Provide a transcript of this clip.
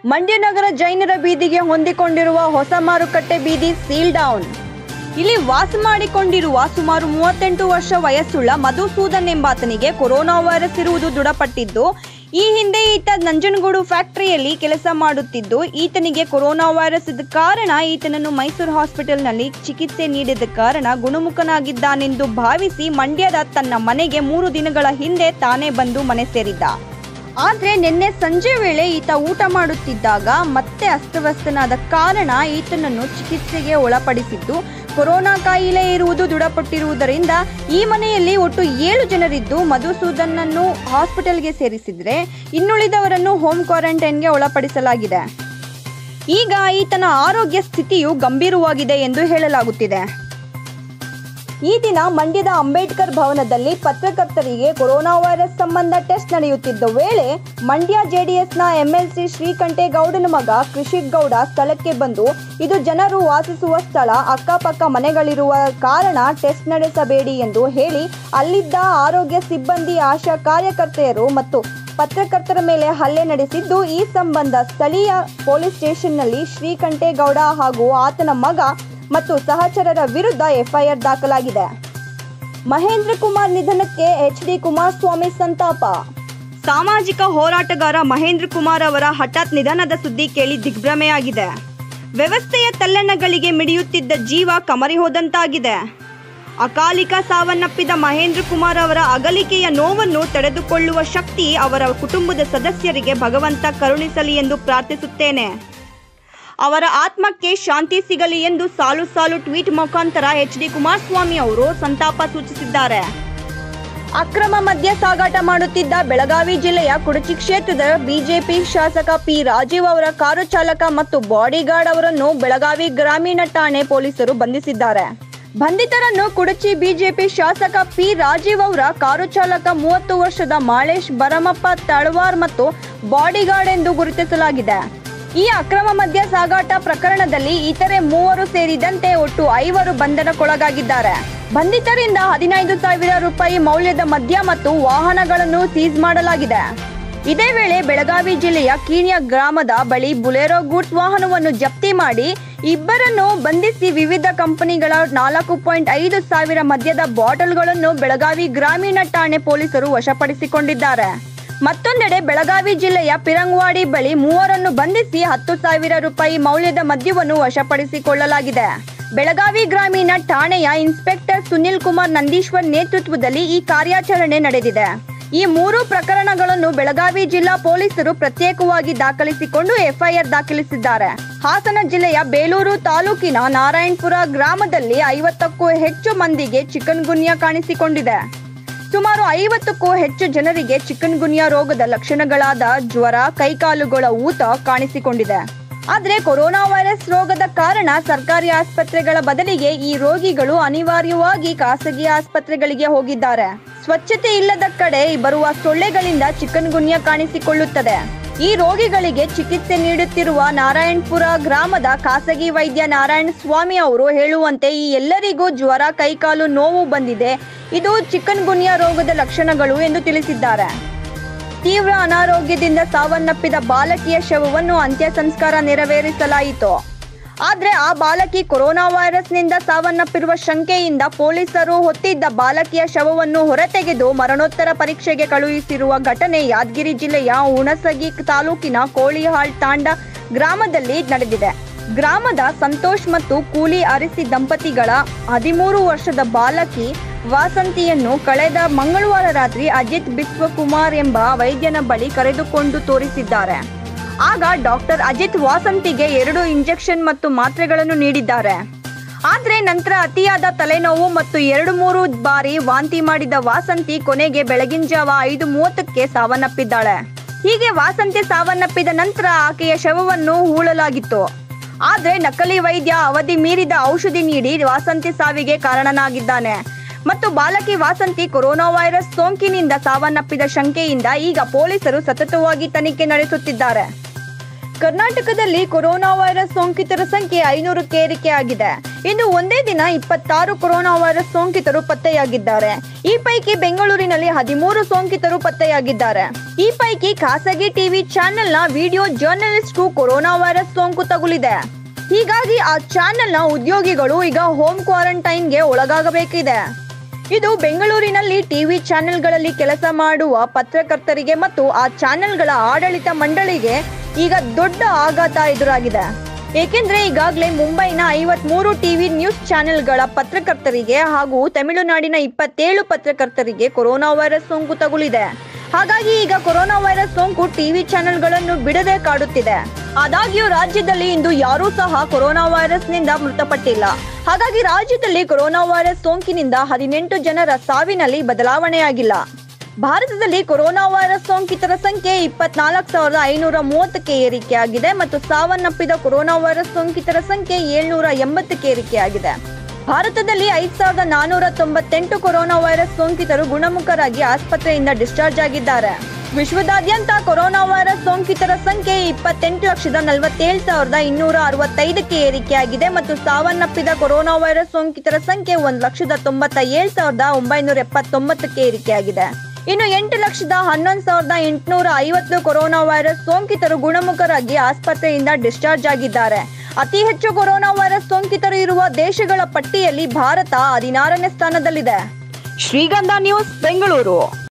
ಮಂಡ್ಯ ನಗರ ಜೈನರ ಬೀದಿಗೆ ಹೊಂದಿಕೊಂಡಿರುವ ಹೊಸ ಮಾರುಕಟ್ಟೆ ಬೀದಿ ಸೀಲ್ ಡೌನ್ ಇಲ್ಲಿ ವಾಸ ಮಾಡಿಕೊಂಡಿರುವ ಸುಮಾರು ಮೂವತ್ತೆಂಟು ವರ್ಷ ವಯಸ್ಸುಳ್ಳ ಮಧುಸೂದನ್ ಎಂಬಾತನಿಗೆ ಕೊರೋನಾ ವೈರಸ್ ಇರುವುದು ದೃಢಪಟ್ಟಿದ್ದು ಈ ಹಿಂದೆ ಈತ ನಂಜನಗೂಡು ಫ್ಯಾಕ್ಟರಿಯಲ್ಲಿ ಕೆಲಸ ಮಾಡುತ್ತಿದ್ದು ಈತನಿಗೆ ಕೊರೋನಾ ವೈರಸ್ ಇದ್ದ ಕಾರಣ ಈತನನ್ನು ಮೈಸೂರು ಹಾಸ್ಪಿಟಲ್ನಲ್ಲಿ ಚಿಕಿತ್ಸೆ ನೀಡಿದ ಕಾರಣ ಗುಣಮುಖನಾಗಿದ್ದಾನೆಂದು ಭಾವಿಸಿ ಮಂಡ್ಯದ ತನ್ನ ಮನೆಗೆ ಮೂರು ದಿನಗಳ ಹಿಂದೆ ತಾನೇ ಬಂದು ಮನೆ ಸೇರಿದ್ದ ಆದ್ರೆ ನಿನ್ನೆ ಸಂಜೆ ವೇಳೆ ಈತ ಊಟ ಮಾಡುತ್ತಿದ್ದಾಗ ಮತ್ತೆ ಅಸ್ತವ್ಯಸ್ತನಾದ ಕಾರಣ ಈತನನ್ನು ಚಿಕಿತ್ಸೆಗೆ ಒಳಪಡಿಸಿದ್ದು ಕೊರೋನಾ ಕಾಯಿಲೆ ಇರುವುದು ದೃಢಪಟ್ಟಿರುವುದರಿಂದ ಈ ಮನೆಯಲ್ಲಿ ಒಟ್ಟು ಏಳು ಜನರಿದ್ದು ಮಧುಸೂದನ್ನನ್ನು ಹಾಸ್ಪಿಟಲ್ಗೆ ಸೇರಿಸಿದ್ರೆ ಇನ್ನುಳಿದವರನ್ನು ಹೋಮ್ ಕ್ವಾರಂಟೈನ್ಗೆ ಒಳಪಡಿಸಲಾಗಿದೆ ಈಗ ಈತನ ಆರೋಗ್ಯ ಸ್ಥಿತಿಯು ಗಂಭೀರವಾಗಿದೆ ಎಂದು ಹೇಳಲಾಗುತ್ತಿದೆ ಈ ದಿನ ಮಂಡ್ಯದ ಅಂಬೇಡ್ಕರ್ ಭವನದಲ್ಲಿ ಪತ್ರಕರ್ತರಿಗೆ ಕೊರೋನಾ ವೈರಸ್ ಸಂಬಂಧ ಟೆಸ್ಟ್ ನಡೆಯುತ್ತಿದ್ದ ವೇಳೆ ಮಂಡ್ಯ ಜೆಡಿಎಸ್ನ ಎಂಎಲ್ಸಿ ಶ್ರೀಕಂಠೇಗೌಡನ ಮಗ ಕೃಷಿಕ್ ಗೌಡ ಸ್ಥಳಕ್ಕೆ ಬಂದು ಇದು ಜನರು ವಾಸಿಸುವ ಸ್ಥಳ ಅಕ್ಕಪಕ್ಕ ಮನೆಗಳಿರುವ ಕಾರಣ ಟೆಸ್ಟ್ ನಡೆಸಬೇಡಿ ಎಂದು ಹೇಳಿ ಅಲ್ಲಿದ್ದ ಆರೋಗ್ಯ ಸಿಬ್ಬಂದಿ ಆಶಾ ಕಾರ್ಯಕರ್ತೆಯರು ಮತ್ತು ಪತ್ರಕರ್ತರ ಮೇಲೆ ಹಲ್ಲೆ ನಡೆಸಿದ್ದು ಈ ಸಂಬಂಧ ಸ್ಥಳೀಯ ಪೊಲೀಸ್ ಸ್ಟೇಷನ್ನಲ್ಲಿ ಶ್ರೀಕಂಠೇಗೌಡ ಹಾಗೂ ಆತನ ಮಗ ಮತ್ತು ಸಹಚರರ ವಿರುದ್ಧ ಎಫ್ಐಆರ್ ದಾಖಲಾಗಿದೆ ಮಹೇಂದ್ರ ಕುಮಾರ್ ನಿಧನಕ್ಕೆ ಎಚ್ ಡಿ ಕುಮಾರಸ್ವಾಮಿ ಸಂತಾಪ ಸಾಮಾಜಿಕ ಹೋರಾಟಗಾರ ಮಹೇಂದ್ರ ಕುಮಾರ್ ಅವರ ಹಠಾತ್ ನಿಧನದ ಸುದ್ದಿ ಕೇಳಿ ದಿಗ್ಭ್ರಮೆಯಾಗಿದೆ ವ್ಯವಸ್ಥೆಯ ತಲ್ಲಣಗಳಿಗೆ ಮಿಡಿಯುತ್ತಿದ್ದ ಜೀವ ಕಮರಿ ಹೋದಂತಾಗಿದೆ ಅಕಾಲಿಕ ಸಾವನ್ನಪ್ಪಿದ ಮಹೇಂದ್ರ ಕುಮಾರ್ ಅವರ ಅಗಲಿಕೆಯ ನೋವನ್ನು ತಡೆದುಕೊಳ್ಳುವ ಶಕ್ತಿ ಅವರ ಕುಟುಂಬದ ಸದಸ್ಯರಿಗೆ ಭಗವಂತ ಕರುಣಿಸಲಿ ಎಂದು ಪ್ರಾರ್ಥಿಸುತ್ತೇನೆ ಅವರ ಆತ್ಮಕ್ಕೆ ಶಾಂತಿ ಸಿಗಲಿ ಎಂದು ಸಾಲು ಸಾಲು ಟ್ವೀಟ್ ಮುಖಾಂತರ ಎಚ್ ಡಿ ಕುಮಾರಸ್ವಾಮಿ ಅವರು ಸಂತಾಪ ಸೂಚಿಸಿದ್ದಾರೆ ಅಕ್ರಮ ಮದ್ಯ ಸಾಗಾಟ ಮಾಡುತ್ತಿದ್ದ ಬೆಳಗಾವಿ ಜಿಲ್ಲೆಯ ಕುಡಚಿ ಕ್ಷೇತ್ರದ ಬಿಜೆಪಿ ಶಾಸಕ ಪಿ ರಾಜೀವ್ ಅವರ ಕಾರು ಚಾಲಕ ಮತ್ತು ಬಾಡಿಗಾರ್ಡ್ ಅವರನ್ನು ಬೆಳಗಾವಿ ಗ್ರಾಮೀಣ ಠಾಣೆ ಪೊಲೀಸರು ಬಂಧಿಸಿದ್ದಾರೆ ಬಂಧಿತರನ್ನು ಕುಡಚಿ ಬಿಜೆಪಿ ಶಾಸಕ ಪಿ ರಾಜೀವ್ ಅವರ ಕಾರು ಚಾಲಕ ಮೂವತ್ತು ವರ್ಷದ ಮಾಳೇಶ್ ಭರಮಪ್ಪ ತಳವಾರ್ ಮತ್ತು ಬಾಡಿಗಾರ್ಡ್ ಎಂದು ಗುರುತಿಸಲಾಗಿದೆ ಈ ಅಕ್ರಮ ಮದ್ಯ ಸಾಗಾಟ ಪ್ರಕರಣದಲ್ಲಿ ಇತರೆ ಮೂವರು ಸೇರಿದಂತೆ ಒಟ್ಟು ಐವರು ಬಂಧನಕ್ಕೊಳಗಾಗಿದ್ದಾರೆ ಬಂಧಿತರಿಂದ ಹದಿನೈದು ಸಾವಿರ ರೂಪಾಯಿ ಮೌಲ್ಯದ ಮದ್ಯ ಮತ್ತು ವಾಹನಗಳನ್ನು ಸೀಸ್ ಮಾಡಲಾಗಿದೆ ಇದೇ ವೇಳೆ ಬೆಳಗಾವಿ ಜಿಲ್ಲೆಯ ಕೀಣ್ಯ ಗ್ರಾಮದ ಬಳಿ ಬುಲೆರೋ ಗೂಡ್ಸ್ ವಾಹನವನ್ನು ಜಪ್ತಿ ಮಾಡಿ ಇಬ್ಬರನ್ನು ಬಂಧಿಸಿ ವಿವಿಧ ಕಂಪನಿಗಳ ನಾಲ್ಕು ಪಾಯಿಂಟ್ ಐದು ಸಾವಿರ ಮದ್ಯದ ಬಾಟಲ್ಗಳನ್ನು ಬೆಳಗಾವಿ ಗ್ರಾಮೀಣ ಠಾಣೆ ಪೊಲೀಸರು ವಶಪಡಿಸಿಕೊಂಡಿದ್ದಾರೆ ಮತ್ತೊಂದೆಡೆ ಬೆಳಗಾವಿ ಜಿಲ್ಲೆಯ ಪಿರಂಗವಾಡಿ ಬಳಿ ಮೂವರನ್ನು ಬಂಧಿಸಿ ಹತ್ತು ಸಾವಿರ ರೂಪಾಯಿ ಮೌಲ್ಯದ ಮದ್ಯವನ್ನು ವಶಪಡಿಸಿಕೊಳ್ಳಲಾಗಿದೆ ಬೆಳಗಾವಿ ಗ್ರಾಮೀಣ ಠಾಣೆಯ ಇನ್ಸ್ಪೆಕ್ಟರ್ ಸುನಿಲ್ ಕುಮಾರ್ ನಂದೀಶ್ವರ್ ನೇತೃತ್ವದಲ್ಲಿ ಈ ಕಾರ್ಯಾಚರಣೆ ನಡೆದಿದೆ ಈ ಮೂರು ಪ್ರಕರಣಗಳನ್ನು ಬೆಳಗಾವಿ ಜಿಲ್ಲಾ ಪೊಲೀಸರು ಪ್ರತ್ಯೇಕವಾಗಿ ದಾಖಲಿಸಿಕೊಂಡು ಎಫ್ಐಆರ್ ದಾಖಲಿಸಿದ್ದಾರೆ ಹಾಸನ ಜಿಲ್ಲೆಯ ಬೇಲೂರು ತಾಲೂಕಿನ ನಾರಾಯಣಪುರ ಗ್ರಾಮದಲ್ಲಿ ಐವತ್ತಕ್ಕೂ ಹೆಚ್ಚು ಮಂದಿಗೆ ಚಿಕನ್ ಗುನ್ಯಾ ಕಾಣಿಸಿಕೊಂಡಿದೆ ಸುಮಾರು ಐವತ್ತಕ್ಕೂ ಹೆಚ್ಚು ಜನರಿಗೆ ಚಿಕನ್ ಗುನ್ಯಾ ರೋಗದ ಲಕ್ಷಣಗಳಾದ ಜ್ವರ ಕೈಕಾಲುಗಳ ಊತ ಕಾಣಿಸಿಕೊಂಡಿದೆ ಆದ್ರೆ ಕೊರೋನಾ ವೈರಸ್ ರೋಗದ ಕಾರಣ ಸರ್ಕಾರಿ ಆಸ್ಪತ್ರೆಗಳ ಬದಲಿಗೆ ಈ ರೋಗಿಗಳು ಅನಿವಾರ್ಯವಾಗಿ ಖಾಸಗಿ ಆಸ್ಪತ್ರೆಗಳಿಗೆ ಹೋಗಿದ್ದಾರೆ ಸ್ವಚ್ಛತೆ ಇಲ್ಲದ ಕಡೆ ಬರುವ ಸೊಳ್ಳೆಗಳಿಂದ ಚಿಕನ್ ಗುನ್ಯಾ ಕಾಣಿಸಿಕೊಳ್ಳುತ್ತದೆ ಈ ರೋಗಿಗಳಿಗೆ ಚಿಕಿತ್ಸೆ ನೀಡುತ್ತಿರುವ ನಾರಾಯಣಪುರ ಗ್ರಾಮದ ಖಾಸಗಿ ವೈದ್ಯ ನಾರಾಯಣ ಸ್ವಾಮಿ ಅವರು ಹೇಳುವಂತೆ ಈ ಎಲ್ಲರಿಗೂ ಜ್ವರ ಕೈಕಾಲು ನೋವು ಬಂದಿದೆ ಇದು ಚಿಕನ್ ಗುನ್ಯಾ ರೋಗದ ಲಕ್ಷಣಗಳು ಎಂದು ತಿಳಿಸಿದ್ದಾರೆ ತೀವ್ರ ಅನಾರೋಗ್ಯದಿಂದ ಸಾವನ್ನಪ್ಪಿದ ಬಾಲಕಿಯ ಶವವನ್ನು ಅಂತ್ಯ ಸಂಸ್ಕಾರ ನೆರವೇರಿಸಲಾಯಿತು ಆದ್ರೆ ಆ ಬಾಲಕಿ ಕೊರೋನಾ ವೈರಸ್ನಿಂದ ಸಾವನ್ನಪ್ಪಿರುವ ಶಂಕೆಯಿಂದ ಪೊಲೀಸರು ಹೊತ್ತಿದ್ದ ಬಾಲಕಿಯ ಶವವನ್ನು ಹೊರತೆಗೆದು ಮರಣೋತ್ತರ ಪರೀಕ್ಷೆಗೆ ಕಳುಹಿಸಿರುವ ಘಟನೆ ಯಾದಗಿರಿ ಜಿಲ್ಲೆಯ ಹುಣಸಗಿ ತಾಲೂಕಿನ ಕೋಳಿಹಾಳ್ ತಾಂಡ ಗ್ರಾಮದಲ್ಲಿ ನಡೆದಿದೆ ಗ್ರಾಮದ ಸಂತೋಷ್ ಮತ್ತು ಕೂಲಿ ಅರಸಿ ದಂಪತಿಗಳ ಹದಿಮೂರು ವರ್ಷದ ಬಾಲಕಿ ವಾಸಂತಿಯನ್ನು ಕಳೆದ ಮಂಗಳವಾರ ರಾತ್ರಿ ಅಜಿತ್ ಬಿಸ್ವಕುಮಾರ್ ಎಂಬ ವೈದ್ಯನ ಬಳಿ ಕರೆದುಕೊಂಡು ತೋರಿಸಿದ್ದಾರೆ ಆಗ ಡಾಕ್ಟರ್ ಅಜಿತ್ ವಾಸಂತಿಗೆ ಎರಡು ಇಂಜೆಕ್ಷನ್ ಮತ್ತು ಮಾತ್ರೆಗಳನ್ನು ನೀಡಿದ್ದಾರೆ ಆದ್ರೆ ನಂತರ ಅತಿಯಾದ ತಲೆನೋವು ಮತ್ತು ಎರಡು ಮೂರು ಬಾರಿ ವಾಂತಿ ಮಾಡಿದ ವಾಸಂತಿ ಕೊನೆಗೆ ಬೆಳಗಿನ ಜಾವ ಐದು ಮೂವತ್ತಕ್ಕೆ ಸಾವನ್ನಪ್ಪಿದ್ದಾಳೆ ಹೀಗೆ ವಾಸಂತಿ ಸಾವನ್ನಪ್ಪಿದ ನಂತರ ಆಕೆಯ ಶವವನ್ನು ಹೂಳಲಾಗಿತ್ತು ಆದ್ರೆ ನಕಲಿ ವೈದ್ಯ ಅವಧಿ ಮೀರಿದ ಔಷಧಿ ನೀಡಿ ವಾಸಂತಿ ಸಾವಿಗೆ ಕಾರಣನಾಗಿದ್ದಾನೆ ಮತ್ತು ಬಾಲಕಿ ವಾಸಂತಿ ಕೊರೋನಾ ವೈರಸ್ ಸೋಂಕಿನಿಂದ ಸಾವನ್ನಪ್ಪಿದ ಶಂಕೆಯಿಂದ ಈಗ ಪೊಲೀಸರು ಸತತವಾಗಿ ತನಿಖೆ ನಡೆಸುತ್ತಿದ್ದಾರೆ ಕರ್ನಾಟಕದಲ್ಲಿ ಕೊರೋನಾ ವೈರಸ್ ಸೋಂಕಿತರ ಸಂಖ್ಯೆ ಐನೂರಕ್ಕೆ ಏರಿಕೆಯಾಗಿದೆ ಇನ್ನು ಒಂದೇ ದಿನ ಇಪ್ಪತ್ತಾರು ಕೊರೋನಾ ವೈರಸ್ ಸೋಂಕಿತರು ಪತ್ತೆಯಾಗಿದ್ದಾರೆ ಈ ಪೈಕಿ ಬೆಂಗಳೂರಿನಲ್ಲಿ ಹದಿಮೂರು ಸೋಂಕಿತರು ಪತ್ತೆಯಾಗಿದ್ದಾರೆ ಈ ಪೈಕಿ ಖಾಸಗಿ ಟಿವಿ ಚಾನೆಲ್ನ ವಿಡಿಯೋ ಜರ್ನಲಿಸ್ಟ್ಗೂ ಕೊರೋನಾ ವೈರಸ್ ಸೋಂಕು ತಗುಲಿದೆ ಹೀಗಾಗಿ ಆ ಚಾನೆಲ್ನ ಉದ್ಯೋಗಿಗಳು ಈಗ ಹೋಮ್ ಕ್ವಾರಂಟೈನ್ಗೆ ಒಳಗಾಗಬೇಕಿದೆ ಇದು ಬೆಂಗಳೂರಿನಲ್ಲಿ ಟಿವಿ ಚಾನೆಲ್ಗಳಲ್ಲಿ ಕೆಲಸ ಮಾಡುವ ಪತ್ರಕರ್ತರಿಗೆ ಮತ್ತು ಆ ಚಾನೆಲ್ಗಳ ಆಡಳಿತ ಮಂಡಳಿಗೆ ಈಗ ದೊಡ್ಡ ಆಘಾತ ಎದುರಾಗಿದೆ ಏಕೆಂದ್ರೆ ಈಗಾಗಲೇ ಮುಂಬೈನ ಐವತ್ಮೂರು ಟಿವಿ ನ್ಯೂಸ್ ಚಾನೆಲ್ಗಳ ಪತ್ರಕರ್ತರಿಗೆ ಹಾಗೂ ತಮಿಳುನಾಡಿನ ಇಪ್ಪತ್ತೇಳು ಪತ್ರಕರ್ತರಿಗೆ ಕೊರೋನಾ ವೈರಸ್ ಸೋಂಕು ತಗುಲಿದೆ ಹಾಗಾಗಿ ಈಗ ಕೊರೋನಾ ವೈರಸ್ ಸೋಂಕು ಟಿವಿ ಚಾನೆಲ್ಗಳನ್ನು ಬಿಡದೆ ಕಾಡುತ್ತಿದೆ ಆದಾಗ್ಯೂ ರಾಜ್ಯದಲ್ಲಿ ಇಂದು ಯಾರೂ ಸಹ ಕೊರೋನಾ ವೈರಸ್ನಿಂದ ಮೃತಪಟ್ಟಿಲ್ಲ ಹಾಗಾಗಿ ರಾಜ್ಯದಲ್ಲಿ ಕೊರೋನಾ ವೈರಸ್ ಸೋಂಕಿನಿಂದ ಹದಿನೆಂಟು ಜನರ ಸಾವಿನಲ್ಲಿ ಬದಲಾವಣೆಯಾಗಿಲ್ಲ ಭಾರತದಲ್ಲಿ ಕೊರೋನಾ ವೈರಸ್ ಸೋಂಕಿತರ ಸಂಖ್ಯೆ ಇಪ್ಪತ್ನಾಲ್ಕು ಸಾವಿರದ ಐನೂರ ಮೂವತ್ತಕ್ಕೆ ಏರಿಕೆಯಾಗಿದೆ ಮತ್ತು ಸಾವನ್ನಪ್ಪಿದ ಕೊರೋನಾ ವೈರಸ್ ಸೋಂಕಿತರ ಸಂಖ್ಯೆ ಏಳ್ನೂರ ಎಂಬತ್ತಕ್ಕೆ ಏರಿಕೆಯಾಗಿದೆ ಭಾರತದಲ್ಲಿ ಐದ್ ಸಾವಿರದ ನಾನೂರ ತೊಂಬತ್ತೆಂಟು ಕೊರೋನಾ ವೈರಸ್ ಸೋಂಕಿತರು ಗುಣಮುಖರಾಗಿ ಆಸ್ಪತ್ರೆಯಿಂದ ಡಿಸ್ಚಾರ್ಜ್ ಆಗಿದ್ದಾರೆ ವಿಶ್ವದಾದ್ಯಂತ ಕೊರೋನಾ ವೈರಸ್ ಸೋಂಕಿತರ ಸಂಖ್ಯೆ ಇಪ್ಪತ್ತೆಂಟು ಲಕ್ಷದ ನಲವತ್ತೇಳು ಸಾವಿರದ ಇನ್ನೂರ ಅರವತ್ತೈದಕ್ಕೆ ಏರಿಕೆಯಾಗಿದೆ ಮತ್ತು ಸಾವನ್ನಪ್ಪಿದ ಕೊರೋನಾ ವೈರಸ್ ಸೋಂಕಿತರ ಸಂಖ್ಯೆ ಒಂದು ಲಕ್ಷದ ತೊಂಬತ್ತ ಏಳು ಸಾವಿರದ ಒಂಬೈನೂರ ಎಪ್ಪತ್ತೊಂಬತ್ತಕ್ಕೆ ಏರಿಕೆಯಾಗಿದೆ ಇನ್ನು ಎಂಟು ಲಕ್ಷದ ಹನ್ನೊಂದು ಸಾವಿರದ ಎಂಟುನೂರ ಐವತ್ತು ಕೊರೋನಾ ವೈರಸ್ ಸೋಂಕಿತರು ಗುಣಮುಖರಾಗಿ ಆಸ್ಪತ್ರೆಯಿಂದ ಡಿಸ್ಚಾರ್ಜ್ ಆಗಿದ್ದಾರೆ ಅತಿ ಹೆಚ್ಚು ಕೊರೋನಾ ವೈರಸ್ ಸೋಂಕಿತರು ಇರುವ ದೇಶಗಳ ಪಟ್ಟಿಯಲ್ಲಿ ಭಾರತ ಹದಿನಾರನೇ ಸ್ಥಾನದಲ್ಲಿದೆ ಶ್ರೀಗಂಧ ನ್ಯೂಸ್ ಬೆಂಗಳೂರು